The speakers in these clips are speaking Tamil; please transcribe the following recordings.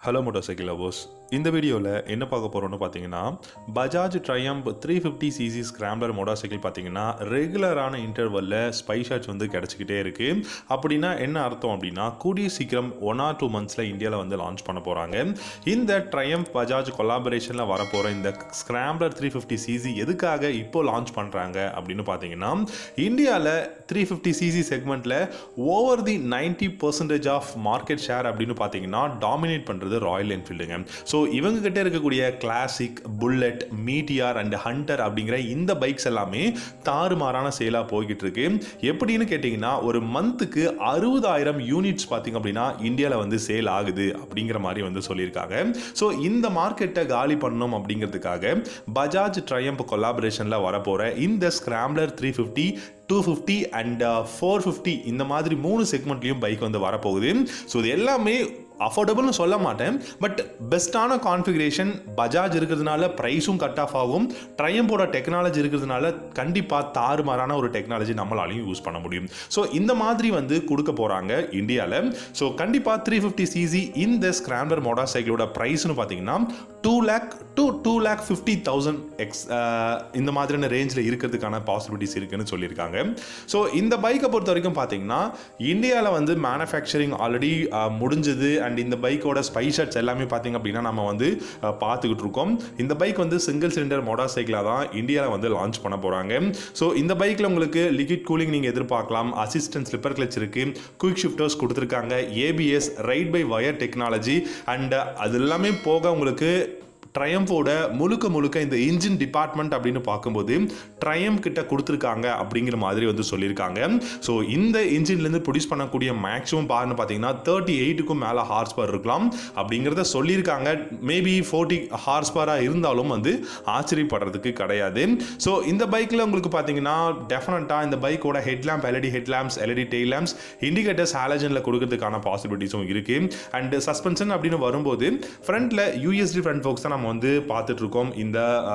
ஹலோ மோட்டார் சைக்கிள் லவர்ஸ் இந்த வீடியோவில் என்ன பார்க்க போகிறோம்னு பார்த்தீங்கன்னா Bajaj Triumph three fifty CC scrambler motorcycle பார்த்தீங்கன்னா ரெகுலரான இன்டர்வலில் ஸ்பை ஷாட்ஸ் வந்து கிடச்சிக்கிட்டே இருக்குது அப்படின்னா என்ன அர்த்தம் அப்படின்னா கூடிய சீக்கிரம் ஒன் ஆர் டூ மந்த்ஸில் இந்தியாவில் வந்து லான்ச் பண்ண போகிறாங்க இந்த ட்ரையம்ப் பஜாஜ் கொலாபரேஷனில் வரப்போகிற இந்த ஸ்கிராம்லர் த்ரீ ஃபிஃப்டி சிசி எதுக்காக இப்போ லான்ச் பண்ணுறாங்க அப்படின்னு பார்த்தீங்கன்னா இந்தியாவில் த்ரீ ஃபிஃப்டி சிசி செக்மெண்ட்டில் over the ninety percentage of market share அப்படின்னு பார்த்தீங்கன்னா டாமினேட் பண்ணுறது ராயல் என்ஃபீல்டுங்க ஸோ இவங்க கிட்ட இருக்கக்கூடிய classic bullet meteor and hunter அப்படிங்கிற இந்த பைக்ஸ் எல்லாமே தாறுமாறான சேலாக போய்கிட்டு இருக்கு எப்படின்னு கேட்டிங்கன்னா ஒரு மந்த்துக்கு அறுபதாயிரம் யூனிட்ஸ் பார்த்தீங்க அப்படின்னா இந்தியாவில் வந்து சேல் ஆகுது அப்படிங்கிற மாதிரி வந்து சொல்லியிருக்காங்க ஸோ இந்த மார்க்கெட்டை காலி பண்ணணும் அப்படிங்கிறதுக்காக பஜாஜ் ட்ரையம்ப் கொலாபரேஷனில் வரப்போகிற இந்த scrambler three fifty two fifty and four fifty இந்த மாதிரி மூணு செக்மெண்ட்லேயும் பைக் வந்து வரப்போகுது ஸோ இது எல்லாமே அஃபோர்டபுள்னு சொல்ல மாட்டேன் பட் பெஸ்ட்டான கான்ஃபிகரேஷன் பஜாஜ் இருக்கிறதுனால ப்ரைஸும் கட் ஆஃப் ஆகும் ட்ரையம்போட டெக்னாலஜி இருக்கிறதுனால கண்டிப்பாக தாறுமாறான ஒரு டெக்னாலஜி நம்மளாலையும் யூஸ் பண்ண முடியும் ஸோ இந்த மாதிரி வந்து கொடுக்க போகிறாங்க இந்தியாவில் ஸோ கண்டிப்பாக த்ரீ ஃபிஃப்டி சிசி இந்த ஸ்கிராம்பர் மோட்டார் சைக்கிளோட ப்ரைஸ்னு பார்த்தீங்கன்னா two lakh to two lakh fifty thousand X இந்த மாதிரியான ரேஞ்சில் இருக்கிறதுக்கான பாசிபிலிட்டிஸ் இருக்குன்னு சொல்லியிருக்காங்க ஸோ இந்த பைக்கை பொறுத்த வரைக்கும் பார்த்தீங்கன்னா இந்தியாவில் வந்து மேனுஃபேக்சரிங் ஆல்ரெடி முடிஞ்சது அண்ட் இந்த பைக்கோட ஸ்பை ஷர்ட்ஸ் எல்லாமே பார்த்தீங்க அப்படின்னா நம்ம வந்து அஹ், பார்த்துக்கிட்டு இருக்கோம் இந்த பைக் வந்து சிங்கிள் சிலிண்டர் மோட்டார் சைக்கிளாக தான் இந்தியாவில் வந்து லான்ச் பண்ண போகிறாங்க ஸோ இந்த பைக்கில் உங்களுக்கு லிக்விட் கூலிங் நீங்கள் எதிர்பார்க்கலாம் அசிஸ்டன்ட் ஸ்லிப்பர் கிளச் இருக்குது குயிக் ஷிஃப்டர்ஸ் கொடுத்துருக்காங்க ABS ride by wire technology and அது எல்லாமே போக உங்களுக்கு ட்ரையம்போட முழுக்க முழுக்க இந்த இன்ஜின் டிபார்ட்மெண்ட் அப்படின்னு பார்க்கும்போது ட்ரையம் கிட்ட கொடுத்துருக்காங்க அப்படிங்கிற மாதிரி வந்து சொல்லியிருக்காங்க ஸோ இந்த இன்ஜின்லேருந்து ப்ரொடியூஸ் பண்ணக்கூடிய மேக்ஸிமம் பார்னு பார்த்தீங்கன்னா தேர்ட்டி எயிட்டுக்கும் மேலே ஹார்ஸ் பவர் இருக்கலாம் அப்படிங்கிறத சொல்லியிருக்காங்க மேபி ஃபோர்ட்டி ஹார்ஸ் பவராக இருந்தாலும் வந்து ஆச்சரியப்படுறதுக்கு கிடையாது ஸோ இந்த பைக்கில் உங்களுக்கு பார்த்தீங்கன்னா டெஃபினட்டாக இந்த பைக்கோட headlamp LED headlamps LED tail lamps indicators ஹாலஜனில் கொடுக்கறதுக்கான பாசிபிலிட்டிஸும் இருக்குது அண்ட் சஸ்பென்ஷன் அப்படின்னு வரும்போது ஃப்ரண்ட்டில் யூஎஸ்டி ஃப்ரண்ட் ஃபோக்ஸ் தான் நம்ம வந்து பார்த்துட்டு இருக்கோம் இந்த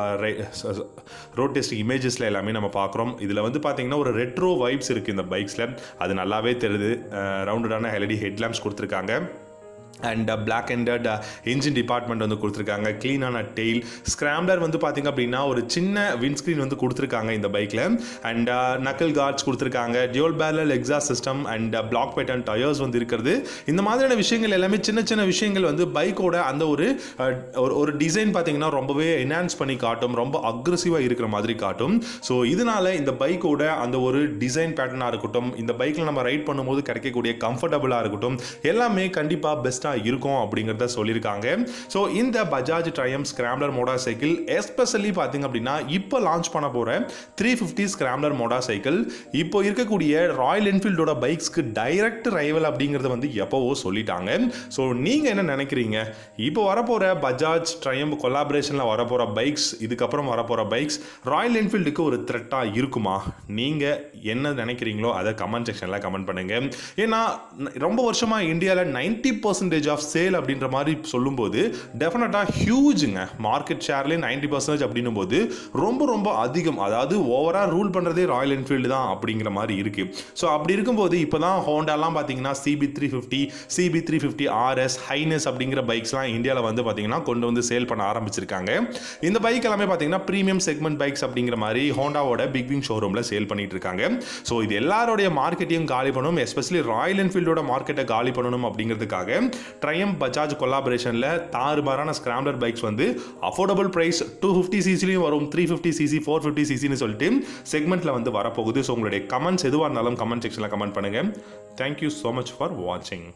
ரோட் டெஸ்ட் இமேஜஸில் எல்லாமே நம்ம பார்க்குறோம் இதில் வந்து பார்த்தீங்கன்னா ஒரு ரெட்ரோ வைப்ஸ் இருக்குது இந்த பைக்ஸில் அது நல்லாவே தெரியுது ரவுண்டடான எல்இடி ஹெட்லாம்ப்ஸ் கொடுத்துருக்காங்க அண்ட் பிளாக் அண்டட் இன்ஜின் டிபார்ட்மெண்ட் வந்து கொடுத்துருக்காங்க க்ளீனான டெய்ல் ஸ்கிராம்லர் வந்து பார்த்திங்க அப்படின்னா ஒரு சின்ன விண்ட்ஸ்க்ரீன் வந்து கொடுத்துருக்காங்க இந்த பைக்கில் அண்ட் நக்கல் கார்ட்ஸ் கொடுத்துருக்காங்க dual barrel exhaust system and black pattern tyres வந்து இருக்கிறது இந்த மாதிரியான விஷயங்கள் எல்லாமே சின்ன சின்ன விஷயங்கள் வந்து பைக்கோட அந்த ஒரு அஹ், ஒரு ஒரு டிசைன் பார்த்தீங்கன்னா ரொம்பவே என்ஹான்ஸ் பண்ணி காட்டும் ரொம்ப அக்ரெசிவாக இருக்கிற மாதிரி காட்டும் ஸோ இதனால இந்த பைக்கோட அந்த ஒரு டிசைன் பேட்டர்னாக இருக்கட்டும் இந்த பைக்கில் நம்ம ரைட் பண்ணும்போது கிடைக்கக்கூடிய கம்ஃபர்டபுளாக இருக்கட்டும் எல்லாமே கண்டிப்பாக பெஸ்ட்டாக இருக்கும் அப்படிங்கிறத சொல்லியிருக்காங்க ஸோ இந்த Bajaj Triumph scrambler motorcycle especially பார்த்தீங்க அப்படின்னா இப்போ லான்ச் பண்ண போகிற three fifty scrambler motorcycle இப்போ இருக்கக்கூடிய ராயல் என்ஃபீல்டோட பைக்ஸ்க்கு டைரக்ட் ரைவல் அப்படிங்கிறத வந்து எப்போவோ சொல்லிட்டாங்க ஸோ நீங்கள் என்ன நினைக்கிறீங்க இப்போ வரப்போகிற பஜாஜ் ட்ரையம் கொலாபரேஷனில் வரப்போகிற பைக்ஸ் இதுக்கப்புறம் வரப்போகிற பைக்ஸ் ராயல் என்ஃபீல்டுக்கு ஒரு த்ரெட்டாக இருக்குமா நீங்கள் என்ன நினைக்கிறீங்களோ அதை கமெண்ட் செக்ஷனில் கமெண்ட் பண்ணுங்கள் ஏன்னா ந- ரொம்ப வருஷமாக இந்தியாவில் நைன்டி பர்சன்டேஜ் ஆஃப் சேல் அப்படின்ற மாதிரி சொல்லும்போது டெஃபினட்டாக ஹியூஜுங்க மார்க்கெட் ஷேர்லேயே நைன்டி பர்சன்டேஜ் அப்படின்னும் போது ரொம்ப ரொம்ப அதிகம் அதாவது ஓவராக ரூல் பண்ணுறதே ராயல் என்ஃபீல்டு தான் அப்படிங்கிற மாதிரி இருக்குது ஸோ அப்படி இருக்கும்போது இப்போ தான் ஹோண்டாலாம் பார்த்தீங்கன்னா CB three fifty CB three fifty RS highness அப்படிங்கிற பைக்ஸ்லாம் இந்தியாவில் வந்து பார்த்தீங்கன்னா கொண்டு வந்து சேல் பண்ண ஆரம்பிச்சிருக்காங்க இந்த பைக் எல்லாமே பார்த்தீங்கன்னா ப்ரீமியம் செக்மெண்ட் பைக்ஸ் அப்படிங்கிற மாதிரி ஹோண்டாவோட பிக் விங் ஷோரூமில் சேல் பண்ணிட்டு இருக்காங்க ஸோ இது எல்லாருடைய மார்க்கெட்டையும் காலி பண்ணணும் எஸ்பெஷலி ராயல் என்ஃபீல்டோட மார்க்கெட்டை காலி பண்ணணும் அப்படிங்கிறதுக்காக ட்ரையம் பஜாஜ் கொலாபரேஷனில் தாறுமாறான ஸ்கிராம்லர் பைக்ஸ் வந்து அஃபோர்டபுள் ப்ரைஸ் டூ ஃபிஃப்டி சிசிலையும் வரும் three fifty CC four fifty சிசின்னு சொல்லிட்டு செக்மெண்ட்டில் வந்து வரப்போகுது ஸோ உங்களுடைய கமெண்ட்ஸ் எதுவாக இருந்தாலும் கமெண்ட் செக்ஷனில் கமெண்ட் பண்ணுங்கள் தேங்க்யூ ஸோ மச் ஃபார் வாட்சிங்